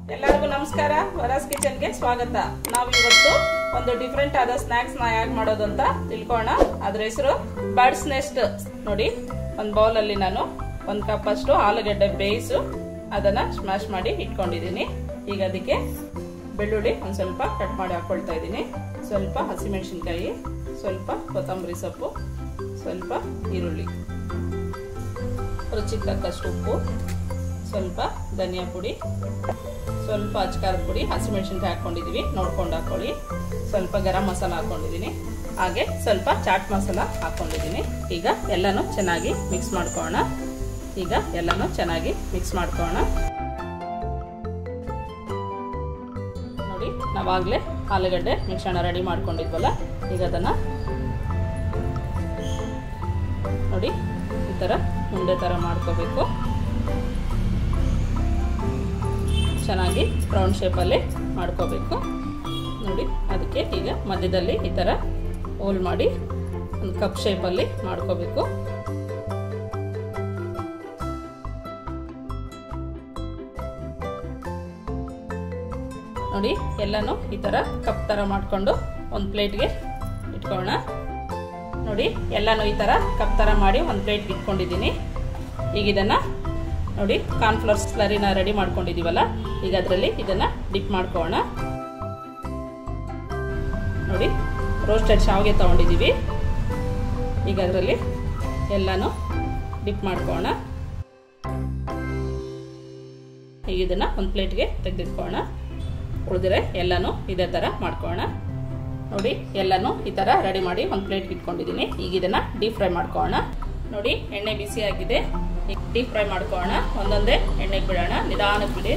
ಎಲ್ಲರಿಗೂ ನಮಸ್ಕಾರ ವರಾಸ್ ಕಿಚನ್ಗೆ ಸ್ವಾಗತ ನಾವು ಇವತ್ತು ಒಂದು ಡಿಫ್ರೆಂಟ್ ಆದ ಸ್ನಾಕ್ಸ್ ನ ಹೇಗೆ ಮಾಡೋದು ಅಂತ ತಿಳ್ಕೊಳ್ಳೋಣ ಅದ್ರ ಹೆಸರು ಬರ್ಡ್ಸ್ ನೆಸ್ಟ್ ನೋಡಿ ಒಂದು ಬೌಲ್ ಅಲ್ಲಿ ನಾನು ಒಂದು ಕಪ್ ಅಷ್ಟು ಆಲೂಗಡ್ಡೆ ಬೇಯಿಸು ಅದನ್ನ ಸ್ಮ್ಯಾಶ್ ಮಾಡಿ ಇಟ್ಕೊಂಡಿದ್ದೀನಿ ಈಗ ಅದಕ್ಕೆ ಬೆಳ್ಳುಳ್ಳಿ ಒಂದು ಸ್ವಲ್ಪ ಕಟ್ ಮಾಡಿ ಹಾಕೊಳ್ತಾ ಇದ್ದೀನಿ ಸ್ವಲ್ಪ ಹಸಿಮೆಣಸಿನ್ಕಾಯಿ ಸ್ವಲ್ಪ ಕೊತ್ತಂಬರಿ ಸೊಪ್ಪು ಸ್ವಲ್ಪ ಈರುಳ್ಳಿ ರುಚಿಗೆ ತಕ್ಕಷ್ಟು ಉಪ್ಪು ಸ್ವಲ್ಪ ಧನಿಯಾ ಪುಡಿ ಸ್ವಲ್ಪ ಅಚ್ಕಾರದ ಪುಡಿ ಹಸಿಮೆಣಸಿನ್ಕಾಯಿ ಹಾಕೊಂಡಿದ್ದೀವಿ ನೋಡ್ಕೊಂಡು ಹಾಕೊಳ್ಳಿ ಸ್ವಲ್ಪ ಗರಂ ಮಸಾಲ ಹಾಕೊಂಡಿದ್ದೀನಿ ಹಾಗೆ ಸ್ವಲ್ಪ ಚಾಟ್ ಮಸಾಲ ಹಾಕೊಂಡಿದ್ದೀನಿ ಈಗ ಎಲ್ಲನೂ ಚೆನ್ನಾಗಿ ಮಿಕ್ಸ್ ಮಾಡ್ಕೊಳ್ಳೋಣ ಈಗ ಎಲ್ಲನೂ ಚೆನ್ನಾಗಿ ಮಿಕ್ಸ್ ಮಾಡ್ಕೊಳ್ಳೋಣ ನೋಡಿ ನಾವಾಗಲೇ ಆಲೂಗಡ್ಡೆ ಮಿಶ್ರಣ ರೆಡಿ ಮಾಡ್ಕೊಂಡಿದ್ವಲ್ಲ ಈಗ ಅದನ್ನು ನೋಡಿ ಈ ಥರ ಉಂಡೆ ಥರ ಮಾಡ್ಕೋಬೇಕು ಚೆನ್ನಾಗಿ ರೌಂಡ್ ಶೇಪಲ್ಲಿ ಮಾಡ್ಕೋಬೇಕು ನೋಡಿ ಅದಕ್ಕೆ ಈಗ ಮಧ್ಯದಲ್ಲಿ ಈ ಥರ ಹೋಲ್ ಮಾಡಿ ಒಂದು ಕಪ್ ಶೇಪಲ್ಲಿ ಮಾಡ್ಕೋಬೇಕು ನೋಡಿ ಎಲ್ಲನೂ ಈ ಥರ ಕಪ್ ಥರ ಮಾಡಿಕೊಂಡು ಒಂದು ಪ್ಲೇಟ್ಗೆ ಇಟ್ಕೊಳ್ಳೋಣ ನೋಡಿ ಎಲ್ಲನೂ ಈ ಥರ ಕಪ್ ಥರ ಮಾಡಿ ಒಂದು ಪ್ಲೇಟ್ಗೆ ಇಟ್ಕೊಂಡಿದ್ದೀನಿ ಈಗ ಇದನ್ನು ನೋಡಿ ಕಾರ್ನ್ಫ್ಲವರ್ ಸ್ಲರಿನ ರೆಡಿ ಮಾಡ್ಕೊಂಡಿದ್ದೀವಲ್ಲ ಈಗ ಅದರಲ್ಲಿ ಇದನ್ನು ಡಿಪ್ ಮಾಡ್ಕೊಳ್ಳೋಣ ನೋಡಿ ರೋಸ್ಟೆಡ್ ಶಾವಿಗೆ ತೊಗೊಂಡಿದ್ದೀವಿ ಈಗ ಅದರಲ್ಲಿ ಎಲ್ಲನೂ ಡಿಪ್ ಮಾಡ್ಕೊಳ್ಳೋಣ ಈಗ ಇದನ್ನು ಒಂದು ಪ್ಲೇಟ್ಗೆ ತೆಗೆದಿಟ್ಕೊಳ್ಳೋಣ ಉಳಿದ್ರೆ ಎಲ್ಲನೂ ಇದೇ ಥರ ಮಾಡ್ಕೊಳ್ಳೋಣ ನೋಡಿ ಎಲ್ಲನೂ ಈ ಥರ ರೆಡಿ ಮಾಡಿ ಒಂದು ಪ್ಲೇಟ್ಗೆ ಇಟ್ಕೊಂಡಿದ್ದೀನಿ ಈಗ ಇದನ್ನು ಡೀಪ್ ಫ್ರೈ ಮಾಡ್ಕೊಳ್ಳೋಣ ನೋಡಿ ಎಣ್ಣೆ ಬಿಸಿ ಆಗಿದೆ ಈಗ ಡೀಪ್ ಫ್ರೈ ಮಾಡ್ಕೊಳ್ಳೋಣ ಒಂದೊಂದೇ ಎಣ್ಣೆಗೆ ಬಿಡೋಣ ನಿಧಾನಕ್ಕೆ ಬಿಡಿ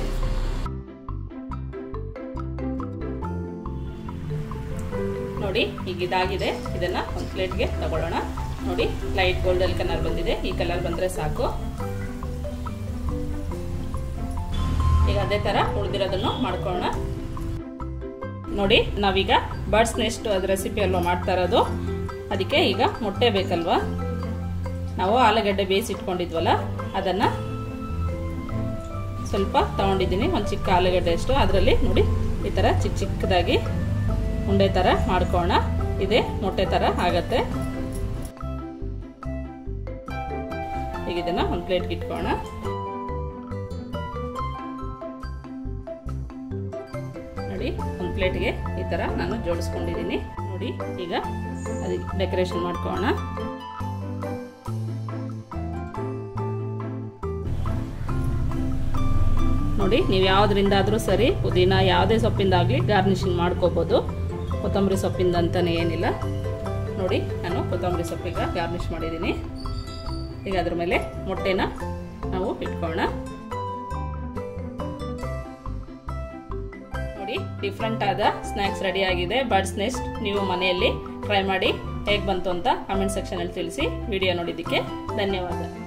ನೋಡಿ ಈಗ ಇದಾಗಿದೆ ಇದನ್ನ ಒಂದು ಪ್ಲೇಟ್ಗೆ ತಗೊಳ್ಳೋಣ ನೋಡಿ ಲೈಟ್ ಗೋಲ್ಡನ್ ಕಲರ್ ಬಂದಿದೆ ಈ ಕಲರ್ ಬಂದ್ರೆ ಸಾಕು ಈಗ ಅದೇ ತರ ಉಳಿದಿರೋದನ್ನು ಮಾಡ್ಕೊಳ್ಳೋಣ ನೋಡಿ ನಾವೀಗ ಬರ್ಡ್ಸ್ ನೆಸ್ಟ್ ಅದ ರೆಸಿಪಿ ಅಲ್ವಾ ಮಾಡ್ತಾ ಇರೋದು ಅದಕ್ಕೆ ಈಗ ಮೊಟ್ಟೆ ಬೇಕಲ್ವಾ ನಾವು ಆಲೂಗಡ್ಡೆ ಬೇಯಿಸಿಟ್ಕೊಂಡಿದ್ವಲ್ಲ ಅದನ್ನು ಸ್ವಲ್ಪ ತಗೊಂಡಿದ್ದೀನಿ ಒಂದು ಚಿಕ್ಕ ಆಲೂಗಡ್ಡೆ ಅಷ್ಟು ಅದರಲ್ಲಿ ನೋಡಿ ಈ ಥರ ಚಿಕ್ಕ ಚಿಕ್ಕದಾಗಿ ಉಂಡೆ ಥರ ಮಾಡ್ಕೋಣ ಇದೆ ಮೊಟ್ಟೆ ಥರ ಆಗತ್ತೆ ಈಗ ಇದನ್ನು ಒಂದು ಪ್ಲೇಟ್ಗೆ ಇಟ್ಕೋಣ ನೋಡಿ ಒಂದು ಪ್ಲೇಟ್ಗೆ ಈ ಥರ ನಾನು ಜೋಡಿಸ್ಕೊಂಡಿದ್ದೀನಿ ನೋಡಿ ಈಗ ಅದಕ್ಕೆ ಡೆಕೋರೇಷನ್ ಮಾಡ್ಕೊಳ್ಳೋಣ ನೋಡಿ ನೀವು ಯಾವುದರಿಂದಾದರೂ ಸರಿ ಪುದೀನ ಯಾವುದೇ ಸೊಪ್ಪಿಂದಾಗಲಿ ಗಾರ್ನಿಷಿಂಗ್ ಮಾಡ್ಕೋಬೋದು ಕೊತ್ತಂಬರಿ ಸೊಪ್ಪಿಂದ ಅಂತಲೇ ಏನಿಲ್ಲ ನೋಡಿ ನಾನು ಕೊತ್ತಂಬರಿ ಸೊಪ್ಪಿಗೆ ಗಾರ್ನಿಷ್ ಮಾಡಿದ್ದೀನಿ ಈಗ ಅದ್ರ ಮೇಲೆ ಮೊಟ್ಟೆನ ನಾವು ಇಟ್ಕೊಳ್ಳೋಣ ನೋಡಿ ಡಿಫ್ರೆಂಟ್ ಆದ ಸ್ನ್ಯಾಕ್ಸ್ ರೆಡಿ ಆಗಿದೆ ಬರ್ಡ್ಸ್ ನೆಸ್ಟ್ ನೀವು ಮನೆಯಲ್ಲಿ ಟ್ರೈ ಮಾಡಿ ಹೇಗೆ ಬಂತು ಅಂತ ಕಮೆಂಟ್ ಸೆಕ್ಷನಲ್ಲಿ ತಿಳಿಸಿ ವಿಡಿಯೋ ನೋಡಿದ್ದಕ್ಕೆ ಧನ್ಯವಾದ